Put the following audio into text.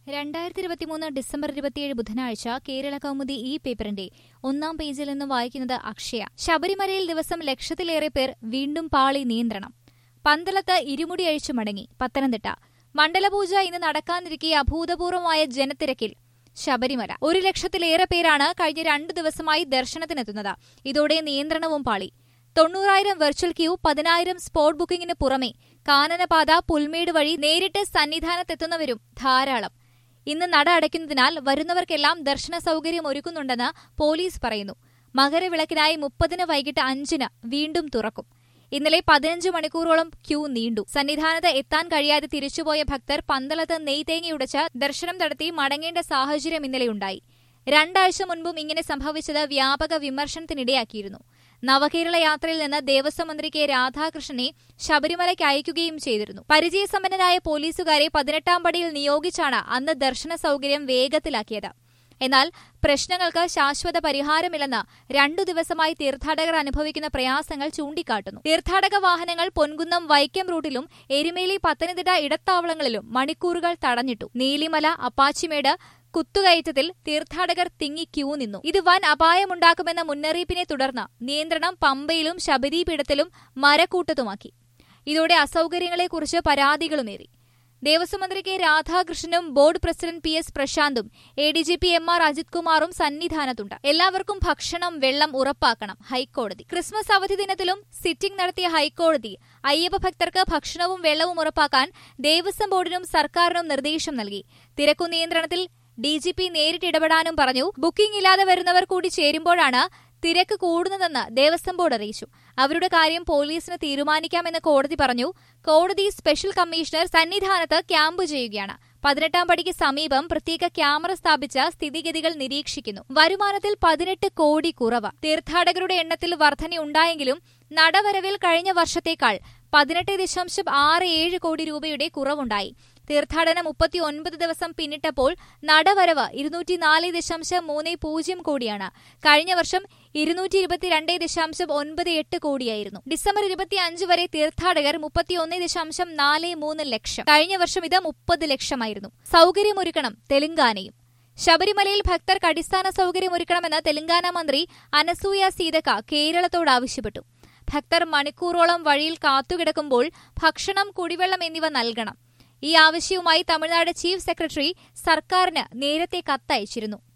രണ്ടായിരത്തി ഇരുപത്തിമൂന്ന് ഡിസംബർ ഇരുപത്തിയേഴ് ബുധനാഴ്ച കേരള കൗമുദി ഈ പേപ്പറിന്റെ ഒന്നാം പേജിൽ നിന്ന് വായിക്കുന്നത് അക്ഷയ ശബരിമലയിൽ ദിവസം ലക്ഷത്തിലേറെ പേർ വീണ്ടും പാളി നിയന്ത്രണം പന്തളത്ത് ഇരുമുടി അഴിച്ചു മടങ്ങി പത്തനംതിട്ട മണ്ഡലപൂജ ഇന്ന് നടക്കാനിരിക്കെ അഭൂതപൂർവമായ ജനത്തിരക്കിൽ ശബരിമല ഒരു ലക്ഷത്തിലേറെ പേരാണ് കഴിഞ്ഞ രണ്ടു ദിവസമായി ദർശനത്തിനെത്തുന്നത് ഇതോടെ നിയന്ത്രണവും പാളി തൊണ്ണൂറായിരം വെർച്വൽ ക്യൂ പതിനായിരം സ്പോട്ട് ബുക്കിംഗിന് പുറമെ കാനനപാത പുൽമേട് വഴി നേരിട്ട് സന്നിധാനത്തെത്തുന്നവരും ധാരാളം ഇന്ന് നട അടയ്ക്കുന്നതിനാൽ വരുന്നവർക്കെല്ലാം ദർശന സൗകര്യം ഒരുക്കുന്നുണ്ടെന്ന് പോലീസ് പറയുന്നു മകരവിളക്കിനായി മുപ്പതിന് വൈകിട്ട് അഞ്ചിന് വീണ്ടും തുറക്കും ഇന്നലെ പതിനഞ്ച് മണിക്കൂറോളം ക്യൂ നീണ്ടു സന്നിധാനത്ത് എത്താൻ കഴിയാതെ തിരിച്ചുപോയ ഭക്തർ പന്തളത്ത് നെയ്തേങ്ങയുടച്ച് ദർശനം നടത്തി മടങ്ങേണ്ട സാഹചര്യം ഇന്നലെയുണ്ടായി രണ്ടാഴ്ച മുൻപും ഇങ്ങനെ സംഭവിച്ചത് വ്യാപക വിമർശനത്തിനിടയാക്കിയിരുന്നു നവകേരള യാത്രയിൽ നിന്ന് ദേവസ്വം മന്ത്രി കെ രാധാകൃഷ്ണനെ ശബരിമലയ്ക്ക് അയക്കുകയും ചെയ്തിരുന്നു പരിചയസമ്പന്നരായ പോലീസുകാരെ പതിനെട്ടാം പടിയിൽ നിയോഗിച്ചാണ് അന്ന് ദർശന സൗകര്യം വേഗത്തിലാക്കിയത് എന്നാൽ പ്രശ്നങ്ങൾക്ക് ശാശ്വത പരിഹാരമില്ലെന്ന് രണ്ടു ദിവസമായി തീർത്ഥാടകർ അനുഭവിക്കുന്ന പ്രയാസങ്ങൾ ചൂണ്ടിക്കാട്ടുന്നു തീർത്ഥാടക വാഹനങ്ങൾ പൊൻകുന്നം വൈക്കം റൂട്ടിലും എരുമേലി പത്തനംതിട്ട ഇടത്താവളങ്ങളിലും മണിക്കൂറുകൾ തടഞ്ഞിട്ടു നീലിമല അപ്പാച്ചിമേട് കുത്തുകയറ്റത്തിൽ തീർത്ഥാടകർ തിങ്ങി ക്യൂ നിന്നു ഇത് വൻ അപായമുണ്ടാക്കുമെന്ന മുന്നറിയിപ്പിനെ തുടർന്ന് നിയന്ത്രണം പമ്പയിലും ശബരീപീഠത്തിലും മരക്കൂട്ടത്തുമാക്കി ഇതോടെ അസൌകര്യങ്ങളെക്കുറിച്ച് പരാതികളുമേറി ദേവസ്വം മന്ത്രി കെ രാധാകൃഷ്ണനും ബോർഡ് പ്രസിഡന്റ് പി എസ് പ്രശാന്തും A D G P M R Ajith കുമാറും സന്നിധാനത്തുണ്ട് എല്ലാവർക്കും ഭക്ഷണം വെള്ളം ഉറപ്പാക്കണം ഹൈക്കോടതി ക്രിസ്മസ് അവധി ദിനത്തിലും സിറ്റിംഗ് നടത്തിയ ഹൈക്കോടതി അയ്യപ്പ ഭക്തർക്ക് ഭക്ഷണവും വെള്ളവും ഉറപ്പാക്കാൻ ദേവസ്വം ബോർഡിനും സർക്കാരിനും നിർദ്ദേശം നൽകി തിരക്കു നിയന്ത്രണത്തിൽ ഡി ജി പി നേരിട്ട് ഇടപെടാനും പറഞ്ഞു ബുക്കിംഗ് ഇല്ലാതെ വരുന്നവർ കൂടി ചേരുമ്പോഴാണ് തിരക്ക് കൂടുന്നതെന്ന് ദേവസ്വം ബോർഡ് അറിയിച്ചു അവരുടെ കാര്യം പോലീസിന് തീരുമാനിക്കാമെന്ന് കോടതി പറഞ്ഞു കോടതി സ്പെഷ്യൽ കമ്മീഷണർ സന്നിധാനത്ത് ക്യാമ്പ് ചെയ്യുകയാണ് പതിനെട്ടാം പടിക്ക് സമീപം പ്രത്യേക ക്യാമറ സ്ഥാപിച്ച സ്ഥിതിഗതികൾ നിരീക്ഷിക്കുന്നു വരുമാനത്തിൽ പതിനെട്ട് കോടി കുറവ് തീർത്ഥാടകരുടെ എണ്ണത്തിൽ വർധനയുണ്ടായെങ്കിലും നടവരവിൽ കഴിഞ്ഞ വർഷത്തേക്കാൾ പതിനെട്ട് ദശാംശം ആറ് ഏഴ് കോടി രൂപയുടെ കുറവുണ്ടായി തീർത്ഥാടനം മുപ്പത്തി ഒൻപത് ദിവസം പിന്നിട്ടപ്പോൾ നടവരവ് ഇരുന്നൂറ്റിനാല് ദശാംശം മൂന്ന് പൂജ്യം കോടിയാണ് കഴിഞ്ഞ വർഷം ഇരുന്നൂറ്റി ഇരുപത്തിരണ്ട് ദശാംശം ഒൻപത് എട്ട് കോടിയായിരുന്നു ഡിസംബർ ഇരുപത്തിയഞ്ച് വരെ തീർത്ഥാടകർ മുപ്പത്തിയൊന്ന് ദശാംശം നാല് മൂന്ന് ലക്ഷം കഴിഞ്ഞ വർഷം ഇത് മുപ്പത് ലക്ഷമായിരുന്നു സൗകര്യമൊരുക്കണം തെലങ്കാനയും ശബരിമലയിൽ ഭക്തർക്ക് അടിസ്ഥാന സൗകര്യമൊരുക്കണമെന്ന് തെലങ്കാന മന്ത്രി അനസൂയ സീതക്ക കേരളത്തോട് ആവശ്യപ്പെട്ടു ഭക്തർ മണിക്കൂറോളം വഴിയിൽ കാത്തുകിടക്കുമ്പോൾ ഭക്ഷണം കുടിവെള്ളം എന്നിവ നൽകണം ഈ ആവശ്യവുമായി തമിഴ്നാട് ചീഫ് സെക്രട്ടറി സർക്കാരിന് നേരത്തെ കത്തയച്ചിരുന്നു